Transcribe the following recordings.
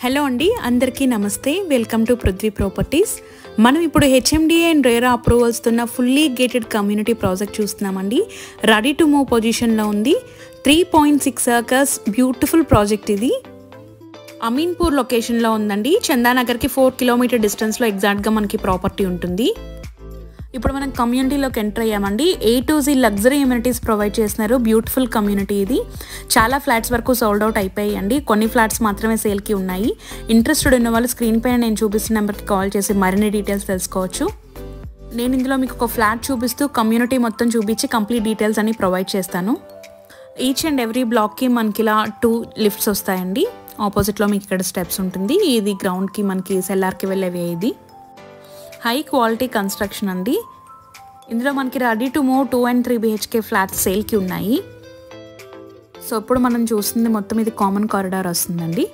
hello అండి అందరికీ నమస్తే వెల్కమ్ టు పృథ్వీ ప్రాపర్టీస్ మనం ఇప్పుడు హెచ్ఎండిఏ అండ్ రేరా అప్రూవల్స్ ఉన్న ఫుల్లీ గేటెడ్ కమ్యూనిటీ ప్రాజెక్ట్ చూస్తున్నామండి రెడీ టు మూవ్ పొజిషన్లో ఉంది three point six acres beautiful project ఇది అమీన్పూర్ లొకేషన్లో ఉందండి చందానగర్కి ఫోర్ కిలోమీటర్ డిస్టెన్స్లో ఎగ్జాక్ట్గా మనకి ప్రాపర్టీ ఉంటుంది ఇప్పుడు మనం కమ్యూనిటీలోకి ఎంటర్ అయ్యామండి A to Z luxury amenities provide చేస్తున్నారు బ్యూటిఫుల్ కమ్యూనిటీ ఇది చాలా ఫ్లాట్స్ వరకు సోల్డ్ అవుట్ అయిపోయాయండి కొన్ని ఫ్లాట్స్ మాత్రమే సేల్కి ఉన్నాయి ఇంట్రెస్టెడ్ ఉన్న వాళ్ళు స్క్రీన్ పైన నేను చూపిస్తున్న నెంబర్కి కాల్ చేసి మరిన్ని డీటెయిల్స్ తెలుసుకోవచ్చు నేను ఇందులో మీకు ఒక ఫ్లాట్ చూపిస్తూ కమ్యూనిటీ మొత్తం చూపించి కంప్లీట్ డీటెయిల్స్ అన్ని ప్రొవైడ్ చేస్తాను ఈచ్ అండ్ ఎవ్రీ బ్లాక్కి మనకి ఇలా టూ లిఫ్ట్స్ వస్తాయండి ఆపోజిట్లో మీకు ఇక్కడ స్టెప్స్ ఉంటుంది ఇది గ్రౌండ్కి మనకి సెల్లార్కి వెళ్ళేవి ఇది హై క్వాలిటీ కన్స్ట్రక్షన్ అండి ఇందులో మనకి ready to move two and three BHK flats సేల్కి ఉన్నాయి సో ఇప్పుడు మనం చూస్తుంది మొత్తం ఇది కామన్ కారిడార్ వస్తుందండి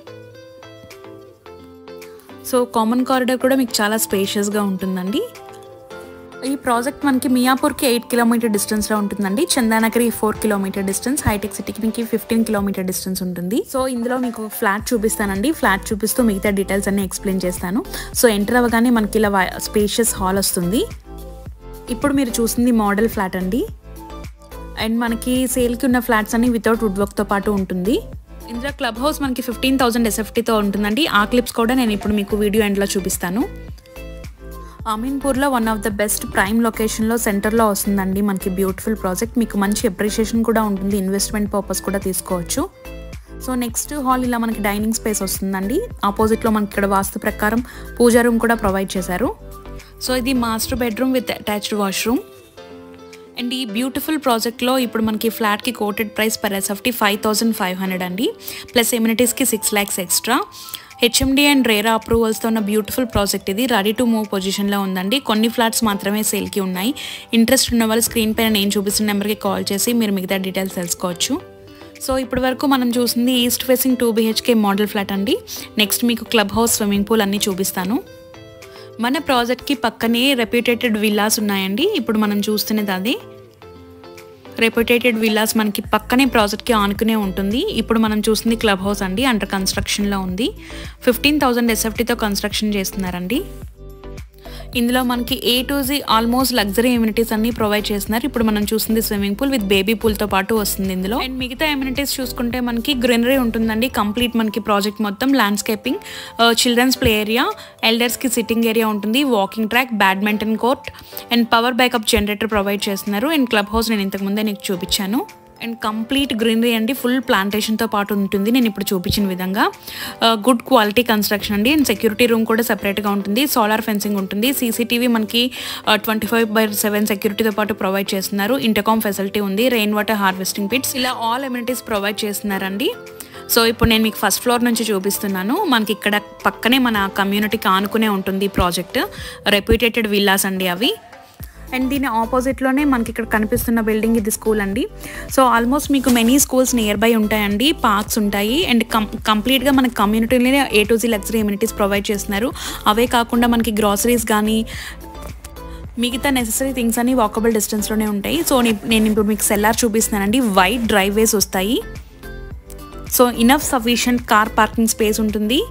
సో కామన్ కారిడార్ కూడా మీకు చాలా స్పేషియస్గా ఉంటుందండి ఈ ప్రాజెక్ట్ మనకి మియాపూర్కి ఎయిట్ కిలోమీటర్ డిస్టెన్స్లో ఉంటుందండి చందానగరి ఫోర్ కిలోమీటర్ డిస్టెన్స్ హైటెక్ సిటీకి మీకు ఫిఫ్టీన్ కిలోమీటర్ డిస్టెన్స్ ఉంటుంది సో ఇందులో మీకు ఫ్లాట్ చూపిస్తానండి ఫ్లాట్ చూపిస్తూ మిగతా డీటెయిల్స్ అన్ని ఎక్స్ప్లెయిన్ చేస్తాను సో ఎంటర్ అవ్వగానే మనకి ఇలా స్పేషియస్ హాల్ వస్తుంది ఇప్పుడు మీరు చూసింది మోడల్ ఫ్లాట్ అండి అండ్ మనకి సేల్కి ఉన్న ఫ్లాట్స్ అన్ని వితౌట్ వుడ్ వర్క్తో పాటు ఉంటుంది ఇందులో క్లబ్ హౌస్ మనకి ఫిఫ్టీన్ థౌసండ్ ఎస్ఎఫ్టీతో ఉంటుందండి ఆ క్లిప్స్ కూడా నేను ఇప్పుడు మీకు వీడియో ఎండ్లో చూపిస్తాను అమీన్పూర్లో one of the best prime లొకేషన్లో సెంటర్లో వస్తుందండి మనకి బ్యూటిఫుల్ ప్రాజెక్ట్ మీకు మంచి అప్రిషియేషన్ కూడా ఉంటుంది ఇన్వెస్ట్మెంట్ పర్పస్ కూడా తీసుకోవచ్చు సో నెక్స్ట్ హాల్ ఇలా మనకి డైనింగ్ స్పేస్ వస్తుందండి ఆపోజిట్లో మనకి ఇక్కడ వాస్తు ప్రకారం పూజా రూమ్ కూడా ప్రొవైడ్ చేశారు సో ఇది master bedroom with attached washroom and ఈ బ్యూటిఫుల్ ప్రాజెక్ట్లో ఇప్పుడు మనకి ఫ్లాట్కి quoted price per SFT five thousand five hundred అండి ప్లస్ ఎమ్యూనిటీస్కి six lakhs extra HMD and RERA అప్రూవల్స్తో ఉన్న బ్యూటిఫుల్ ప్రాజెక్ట్ ఇది రెడీ టు మూవ్ పొజిషన్లో ఉందండి కొన్ని ఫ్లాట్స్ మాత్రమే సేల్కి ఉన్నాయి ఇంట్రెస్ట్ ఉన్న వాళ్ళు స్క్రీన్ పైన నేను చూపిస్తున్న నెంబర్కి కాల్ చేసి మీరు మిగతా డీటెయిల్స్ తెలుసుకోవచ్చు సో ఇప్పటి వరకు మనం చూసింది east facing two BHK model flat అండి నెక్స్ట్ మీకు క్లబ్ హౌస్ స్విమ్మింగ్ పూల్ అన్నీ చూపిస్తాను మన ప్రాజెక్ట్కి పక్కనే రెప్యూటేటెడ్ విల్లాస్ ఉన్నాయండి ఇప్పుడు మనం చూస్తున్నది అది రెప్యూటేటెడ్ విల్లాస్ మనకి పక్కనే ప్రాజెక్ట్కి ఆనుకునే ఉంటుంది ఇప్పుడు మనం చూస్తుంది క్లబ్ హౌస్ అండి అండర్ కన్స్ట్రక్షన్లో ఉంది ఫిఫ్టీన్ థౌజండ్ ఎస్ఎఫ్టీతో కన్స్ట్రక్షన్ చేస్తున్నారండి ఇందులో మనకి A to Z almost luxury amenities అన్ని ప్రొవైడ్ చేస్తున్నారు ఇప్పుడు మనం చూస్తుంది స్విమ్మింగ్ పూల్ విత్ బేబీ పూల్తో పాటు వస్తుంది ఇందులో అండ్ మిగతా ఎమ్యూనిటీస్ చూసుకుంటే మనకి గ్రీనరీ ఉంటుందండి కంప్లీట్ మనకి ప్రాజెక్ట్ మొత్తం ల్యాండ్స్కేపింగ్ చిల్డ్రన్స్ ప్లే ఏరియా ఎల్డర్స్కి సిట్టింగ్ ఏరియా ఉంటుంది walking track badminton court and power backup generator provide చేస్తున్నారు అండ్ క్లబ్ హౌస్ నేను ఇంతకుముందే నీకు చూపించాను అండ్ కంప్లీట్ గ్రీనరీ అండి ఫుల్ ప్లాంటేషన్తో పాటు ఉంటుంది నేను ఇప్పుడు చూపించిన విధంగా గుడ్ క్వాలిటీ కన్స్ట్రక్షన్ అండి అండ్ సెక్యూరిటీ రూమ్ కూడా సెపరేట్గా ఉంటుంది సోలార్ ఫెన్సింగ్ ఉంటుంది సీసీటీవీ మనకి ట్వంటీ ఫైవ్ బై సెవెన్ సెక్యూరిటీతో పాటు ప్రొవైడ్ చేస్తున్నారు ఇంటర్కామ్ ఫెసిలిటీ ఉంది రెయిన్ వాటర్ హార్వెస్టింగ్ పిట్స్ ఇలా ఆల్ ఎమ్యూనిటీస్ ప్రొవైడ్ చేస్తున్నారండి సో ఇప్పుడు నేను మీకు ఫస్ట్ ఫ్లోర్ నుంచి చూపిస్తున్నాను మనకి ఇక్కడ పక్కనే మన కమ్యూనిటీకి ఆనుకునే ఉంటుంది ఈ ప్రాజెక్ట్ రెప్యూటేటెడ్ విల్లాస్ అండి అవి అండ్ దీని ఆపోజిట్లోనే మనకి ఇక్కడ కనిపిస్తున్న బిల్డింగ్ ఇది స్కూల్ అండి సో ఆల్మోస్ట్ మీకు మెనీ స్కూల్స్ నియర్ బై ఉంటాయండి పార్క్స్ ఉంటాయి అండ్ కం కంప్లీట్గా మన కమ్యూనిటీలోనే A to Z luxury amenities provide చేస్తున్నారు అవే కాకుండా మనకి గ్రాసరీస్ కానీ మిగతా నెససరీ థింగ్స్ అన్ని వాకబుల్ డిస్టెన్స్లోనే ఉంటాయి సో నేను ఇప్పుడు మీకు సెల్లార్ చూపిస్తున్నానండి వైట్ డ్రైవేస్ వస్తాయి so enough sufficient car parking space ఉంటుంది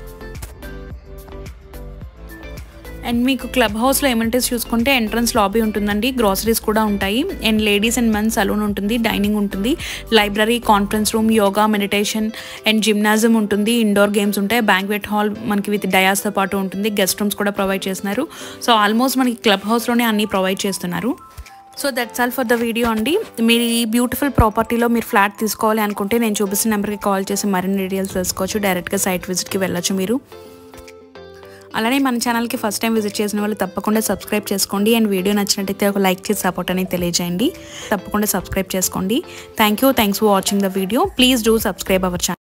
అండ్ మీకు క్లబ్ హౌస్లో ఎమ్యూనిటీస్ చూసుకుంటే ఎంట్రన్స్ లాబీ ఉంటుందండి గ్రాసరీస్ కూడా ఉంటాయి and ladies and men's salon ఉంటుంది డైనింగ్ ఉంటుంది library conference room yoga meditation and gymnasium ఉంటుంది ఇండోర్ గేమ్స్ ఉంటాయి బ్యాంక్వెట్ హాల్ మనకి విత్ డయాస్తో పాటు ఉంటుంది గెస్ట్ రూమ్స్ కూడా ప్రొవైడ్ చేస్తున్నారు సో ఆల్మోస్ట్ మనకి క్లబ్ హౌస్లోనే అన్నీ ప్రొవైడ్ చేస్తున్నారు so that's all for the video అండి మీరు ఈ బ్యూటిఫుల్ ప్రాపర్టీలో మీరు ఫ్లాట్ తీసుకోవాలి అనుకుంటే నేను చూపిస్తున్న నెంబర్కి కాల్ చేసి మరిన్ని డీటెయిల్స్ తెలుసుకోవచ్చు డైరెక్ట్గా సైట్ విజిట్కి వెళ్ళొచ్చు మీరు అలానే మన ఛానల్కి ఫస్ట్ టైం విజిట్ చేసిన వాళ్ళు తప్పకుండా సబ్స్క్రైబ్ చేసుకోండి అండ్ వీడియో నచ్చినట్టయితే ఒక లైక్ చేసి సపోర్ట్ అనేది తెలియజేయండి తప్పకుండా సబ్స్క్రైబ్ చేసుకోండి thank you thanks for watching the video please do subscribe our channel